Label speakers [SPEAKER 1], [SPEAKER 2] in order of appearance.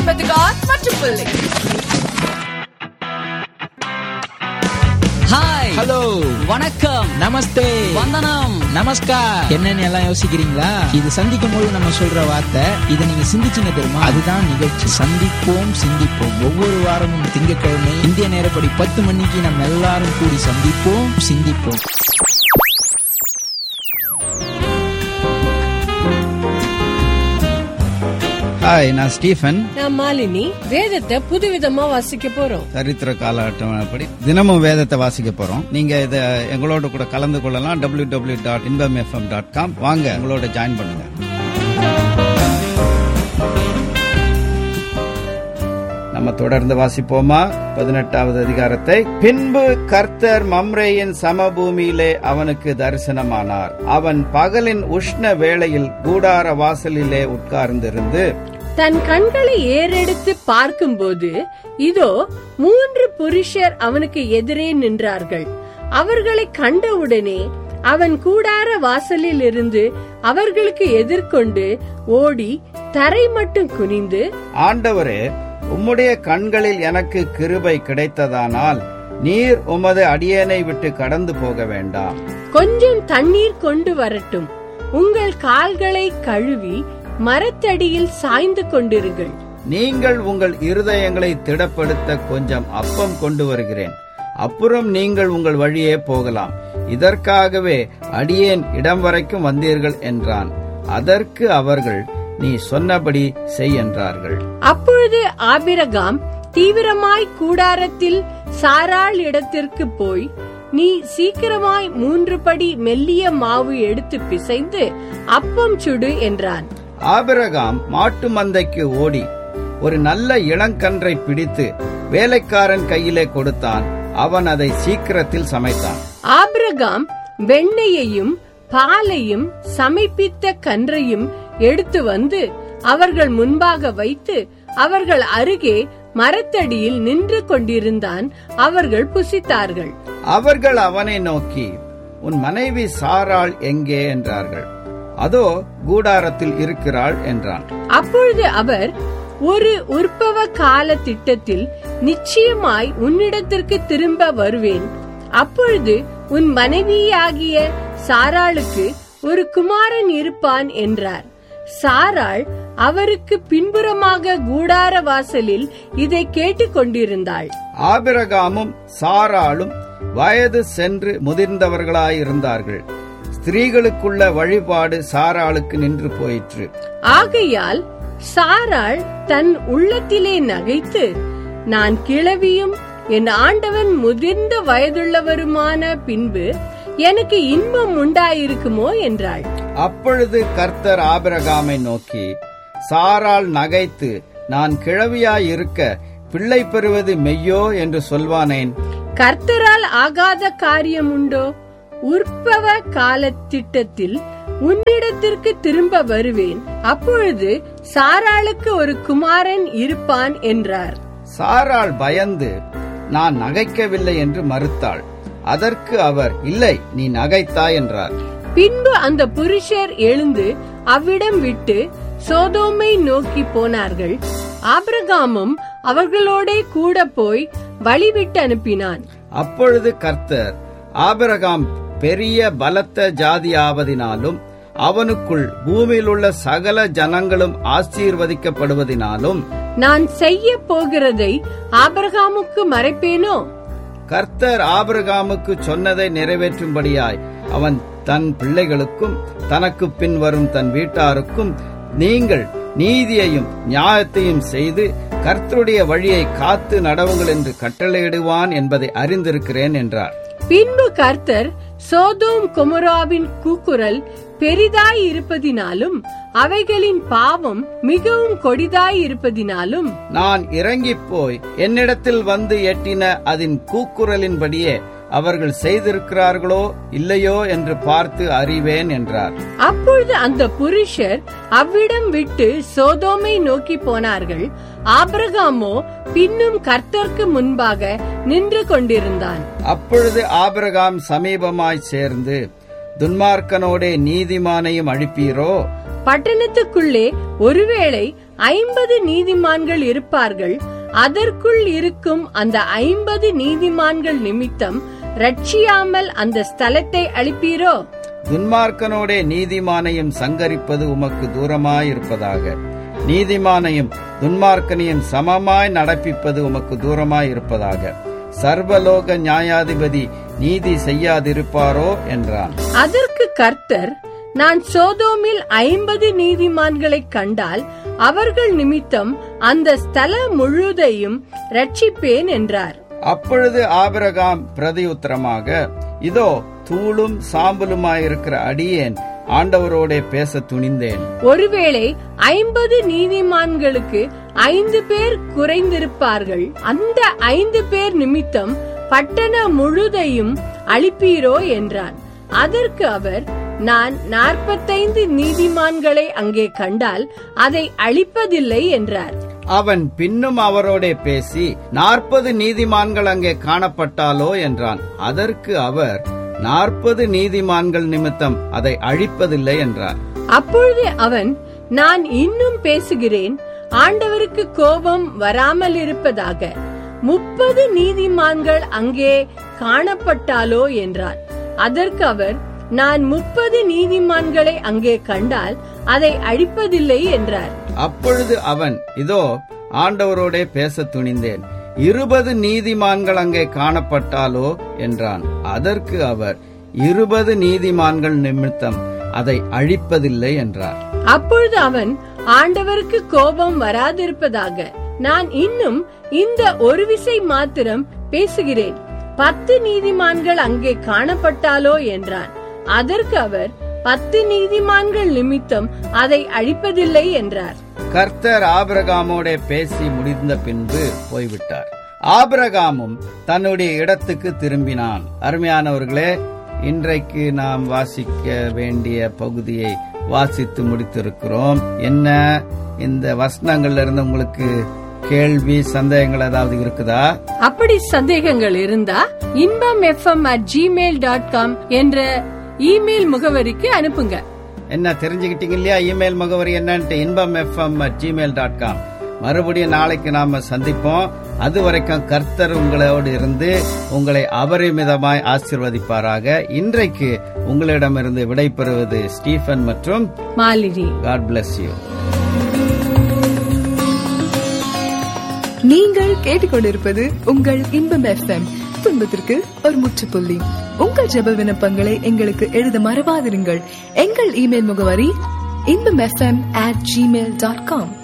[SPEAKER 1] with God Mattupalli.
[SPEAKER 2] Hi
[SPEAKER 3] hello
[SPEAKER 2] வணக்கம்
[SPEAKER 3] நமஸ்தே
[SPEAKER 2] வந்தனம்
[SPEAKER 3] நமஸ்கார் என்னன்னு எல்லாம் யோசிக்கிறீங்களா இது சந்திக்கும் போது நம்ம சொல்ற வார்த்தை இதை நீங்க சிந்திச்சீங்க தெரியுமா அதுதான் நிகழ்ச்சி சந்திப்போம் சிந்திப்போம் ஒவ்வொரு வாரமும் திங்கட்கிழமை இந்திய நேரப்படி பத்து மணிக்கு நம்ம எல்லாரும் கூடி சந்திப்போம் சிந்திப்போம் ஹாய் நான் ஸ்டீஃபன்
[SPEAKER 4] நான் மாலினி வேதத்தை புதுவிதமா வாசிக்க போறோம்
[SPEAKER 5] சரித்திர கால அட்டவணைப்படி தினமும் வேதத்தை வாசிக்க போறோம் நீங்க இத எங்களோட கூட கலந்து கொள்ளலாம் W W dot Inbam F M dot com வாங்க எங்களோட ஜாயின் பண்ணுங்க நம்ம தொடர்ந்து வாசிப்போமா பதினெட்டாவது அதிகாரத்தை பின்பு கர்த்தர் மம்ரேயின் சமபூமியிலே அவனுக்கு தரிசனமானார் அவன் பகலின் உஷ்ண வேளையில் கூடார வாசலிலே உட்கார்ந்திருந்து
[SPEAKER 4] தன் கண்களை ஏறெடுத்து பார்க்கும்போது இதோ மூன்று புருஷர் அவனுக்கு எதிரே நின்றார்கள் அவர்களை கண்டவுடனே அவன் கூடார வாசலில் இருந்து அவர்களுக்கு எதிர்கொண்டு ஓடி தரை மட்டும் குனிந்து
[SPEAKER 5] ஆண்டவரே உம்முடைய கண்களில் எனக்கு கிருபை கிடைத்ததானால் நீர் உமது அடியேனை விட்டு கடந்து போக வேண்டாம்
[SPEAKER 4] கொஞ்சம் தண்ணீர் கொண்டு வரட்டும் உங்கள் கால்களை கழுவி மரத்தடியில் சாய்ந்து கொண்டிருங்கள்
[SPEAKER 5] நீங்கள் உங்கள் இருதயங்களை திடப்படுத்த கொஞ்சம் அப்பம் கொண்டு வருகிறேன் அப்புறம் நீங்கள் உங்கள் வழியே போகலாம் இதற்காகவே அடியேன் இடம் வரைக்கும் வந்தீர்கள் என்றான் அதற்கு அவர்கள் நீ சொன்னபடி செய் என்றார்கள்
[SPEAKER 4] அப்பொழுது ஆபிரகாம் தீவிரமாய் கூடாரத்தில் சாராள் இடத்திற்கு போய் நீ சீக்கிரமாய் மூன்று படி மெல்லிய மாவு எடுத்து பிசைந்து அப்பம் சுடு என்றான்
[SPEAKER 5] ஆபிரகாம் மாட்டு மந்தைக்கு ஓடி ஒரு நல்ல இளங்கன்றை பிடித்து வேலைக்காரன் கையிலே கொடுத்தான் அவன் அதை சீக்கிரத்தில் சமைத்தான்
[SPEAKER 4] ஆபிரகாம் வெண்ணெயையும் பாலையும் சமைப்பித்த கன்றையும் எடுத்து வந்து அவர்கள் முன்பாக வைத்து அவர்கள் அருகே மரத்தடியில் நின்று கொண்டிருந்தான் அவர்கள் புசித்தார்கள்
[SPEAKER 5] அவர்கள் அவனை நோக்கி உன் மனைவி சாராள் எங்கே என்றார்கள் அதோ கூடாரத்தில் இருக்கிறாள் என்றான்
[SPEAKER 4] அப்பொழுது அவர் ஒரு உற்பவ கால திட்டத்தில் நிச்சயமாய் உன்னிடத்திற்கு திரும்ப வருவேன் அப்பொழுது உன் மனைவியாகிய சாராளுக்கு ஒரு குமாரன் இருப்பான் என்றார் சாராள் அவருக்கு பின்புறமாக கூடார வாசலில் இதை கேட்டுக் கொண்டிருந்தாள்
[SPEAKER 5] ஆபிரகாமும் சாராளும் வயது சென்று முதிர்ந்தவர்களாயிருந்தார்கள் ஸ்திரீகளுக்குள்ள வழிபாடு சாராளுக்கு நின்று போயிற்று
[SPEAKER 4] ஆகையால் சாராள் தன் உள்ளத்திலே நகைத்து நான் கிழவியும் என் ஆண்டவன் முதிர்ந்த வயதுள்ளவருமான பின்பு எனக்கு இன்பம் உண்டாயிருக்குமோ என்றாள்
[SPEAKER 5] அப்பொழுது கர்த்தர் ஆபிரகாமை நோக்கி சாராள் நகைத்து நான் கிழவியாயிருக்க பிள்ளை பெறுவது மெய்யோ என்று சொல்வானேன்
[SPEAKER 4] கர்த்தரால் ஆகாத காரியம் உண்டோ உற்பவ கால திட்டத்தில் உன்னிடத்திற்கு திரும்ப வருவேன் அப்பொழுது சாராளுக்கு ஒரு குமாரன் இருப்பான் என்றார்
[SPEAKER 5] சாராள் பயந்து நான் நகைக்கவில்லை என்று மறுத்தாள் அதற்கு அவர் இல்லை நீ நகைத்தாய் என்றார்
[SPEAKER 4] பின்பு அந்த புருஷர் எழுந்து அவ்விடம் விட்டு சோதோமை நோக்கி போனார்கள் ஆபிரகாமும் அவர்களோடே கூட போய் வழிவிட்டு அனுப்பினான்
[SPEAKER 5] அப்பொழுது கர்த்தர் ஆபிரகாம் பெரிய பலத்த ஜாதியாவதினாலும் அவனுக்குள் பூமியில் உள்ள சகல ஜனங்களும் ஆசீர்வதிக்கப்படுவதினாலும்
[SPEAKER 4] நான் செய்ய போகிறதை ஆபிரகாமுக்கு மறைப்பேனோ
[SPEAKER 5] கர்த்தர் ஆபிரகாமுக்கு சொன்னதை நிறைவேற்றும்படியாய் அவன் தன் பிள்ளைகளுக்கும் தனக்கு பின் வரும் தன் வீட்டாருக்கும் நீங்கள் நீதியையும் நியாயத்தையும் செய்து கர்த்தருடைய வழியை காத்து நடவுங்கள் என்று கட்டளையிடுவான் என்பதை அறிந்திருக்கிறேன் என்றார்
[SPEAKER 4] பின்பு கர்த்தர் சோதோம் குமராவின் கூக்குரல் பெரிதாய் இருப்பதினாலும் அவைகளின் பாவம் மிகவும் கொடிதாய் இருப்பதினாலும்
[SPEAKER 5] நான் இறங்கிப் போய் என்னிடத்தில் வந்து எட்டின அதன் கூக்குரலின்படியே அவர்கள் செய்திருக்கிறார்களோ இல்லையோ என்று பார்த்து அறிவேன் என்றார்
[SPEAKER 4] அப்பொழுது அந்த புருஷர் அவ்விடம் விட்டு சோதோமை நோக்கி போனார்கள் ஆபிரகாமோ பின்னும் கர்த்தருக்கு முன்பாக நின்று கொண்டிருந்தான்
[SPEAKER 5] அப்பொழுது ஆபிரகாம் சமீபமாய் சேர்ந்து துன்மார்க்கனோடே நீதிமானையும் அழிப்பீரோ
[SPEAKER 4] பட்டணத்துக்குள்ளே ஒருவேளை ஐம்பது நீதிமான்கள் இருப்பார்கள் அதற்குள் இருக்கும் அந்த ஐம்பது நீதிமான்கள் நிமித்தம் ரட்சியாமல் அந்த ஸ்தலத்தை அழிப்பீரோ
[SPEAKER 5] துன்மார்க்கனோடே நீதிமானையும் சங்கரிப்பது உமக்கு தூரமாயிருப்பதாக நீதிமானையும் துன்மார்க்கனையும் சமமாய் நடப்பிப்பது உமக்கு தூரமாயிருப்பதாக சர்வலோக நியாயாதிபதி நீதி செய்யாதிருப்பாரோ என்றான்
[SPEAKER 4] அதற்கு கர்த்தர் நான் சோதோமில் ஐம்பது நீதிமான்களைக் கண்டால் அவர்கள் நிமித்தம் அந்த ஸ்தல முழுதையும் ரட்சிப்பேன் என்றார்
[SPEAKER 5] அப்பொழுது ஆபிரகாம் பிரதியுத்தரமாக இதோ தூளும் சாம்பலுமாயிருக்கிற அடியேன் ஆண்டவரோடே பேச துணிந்தேன்
[SPEAKER 4] ஒருவேளை ஐம்பது நீதிமான்களுக்கு ஐந்து பேர் குறைந்திருப்பார்கள் அந்த ஐந்து பேர் நிமித்தம் பட்டண முழுதையும் அழிப்பீரோ என்றான் அதற்கு அவர் நான் நாற்பத்தைந்து நீதிமான்களை அங்கே கண்டால் அதை அழிப்பதில்லை என்றார்
[SPEAKER 5] அவன் பின்னும் அவரோடே பேசி நாற்பது நீதிமான்கள் அங்கே காணப்பட்டாலோ என்றான் அதற்கு அவர் நாற்பது நீதிமான்கள் நிமித்தம் அதை அழிப்பதில்லை என்றார்
[SPEAKER 4] அப்பொழுது அவன் நான் இன்னும் பேசுகிறேன் ஆண்டவருக்கு கோபம் வராமல் இருப்பதாக முப்பது நீதிமான்கள் அங்கே காணப்பட்டாலோ என்றார் அதற்கு அவர் நான் முப்பது நீதிமான்களை அங்கே கண்டால் அதை அழிப்பதில்லை என்றார்
[SPEAKER 5] அப்பொழுது அவன் இதோ ஆண்டவரோடே பேச துணிந்தேன் இருபது நீதிமான்கள் அங்கே காணப்பட்டாலோ என்றான் அதற்கு அவர் இருபது நீதிமான்கள் நிமித்தம் அதை அழிப்பதில்லை என்றார்
[SPEAKER 4] அப்பொழுது அவன் ஆண்டவருக்கு கோபம் வராதிருப்பதாக நான் இன்னும் இந்த ஒரு விசை மாத்திரம் பேசுகிறேன் பத்து நீதிமான்கள் அங்கே காணப்பட்டாலோ என்றான் அதற்கு அவர் பத்து நீதிமான்கள் நிமித்தம் அதை அழிப்பதில்லை என்றார்
[SPEAKER 5] கர்த்தர் ஆபிரகாமோடே பேசி முடிந்த பின்பு போய்விட்டார் ஆபிரகாமும் தன்னுடைய இடத்துக்கு திரும்பினான் அருமையானவர்களே இன்றைக்கு நாம் வாசிக்க வேண்டிய பகுதியை வாசித்து முடித்திருக்கிறோம் என்ன இந்த வசனங்கள்ல இருந்து உங்களுக்கு கேள்வி சந்தேகங்கள் ஏதாவது இருக்குதா
[SPEAKER 4] அப்படி சந்தேகங்கள் இருந்தா Inbam F M at Gmail dot com என்ற இமெயில் முகவரிக்கு அனுப்புங்க
[SPEAKER 5] என்ன தெரிஞ்சுக்கிட்டீங்க இல்லையா இமெயில் முகவரி என்னன்ட்டு இன்பம் எஃப்எம் ஜிமெயில் டாட் காம் மறுபடியும் நாளைக்கு நாம சந்திப்போம் அது வரைக்கும் கர்த்தர் உங்களோடு இருந்து உங்களை அபரிமிதமாய் ஆசிர்வதிப்பாராக இன்றைக்கு உங்களிடமிருந்து விடைபெறுவது ஸ்டீஃபன் மற்றும்
[SPEAKER 4] மாலினி
[SPEAKER 5] காட் bless யூ
[SPEAKER 1] நீங்கள் கேட்டுக்கொண்டிருப்பது உங்கள் இன்பம் எஃப்எம் துன்பத்திற்கு ஒரு முற்றுப்புள்ளி உங்கள் ஜெப விண்ணப்பங்களை எங்களுக்கு எழுத மறவாதிருங்கள் எங்கள் இமெயில் முகவரி Inbam F M at Gmail dot com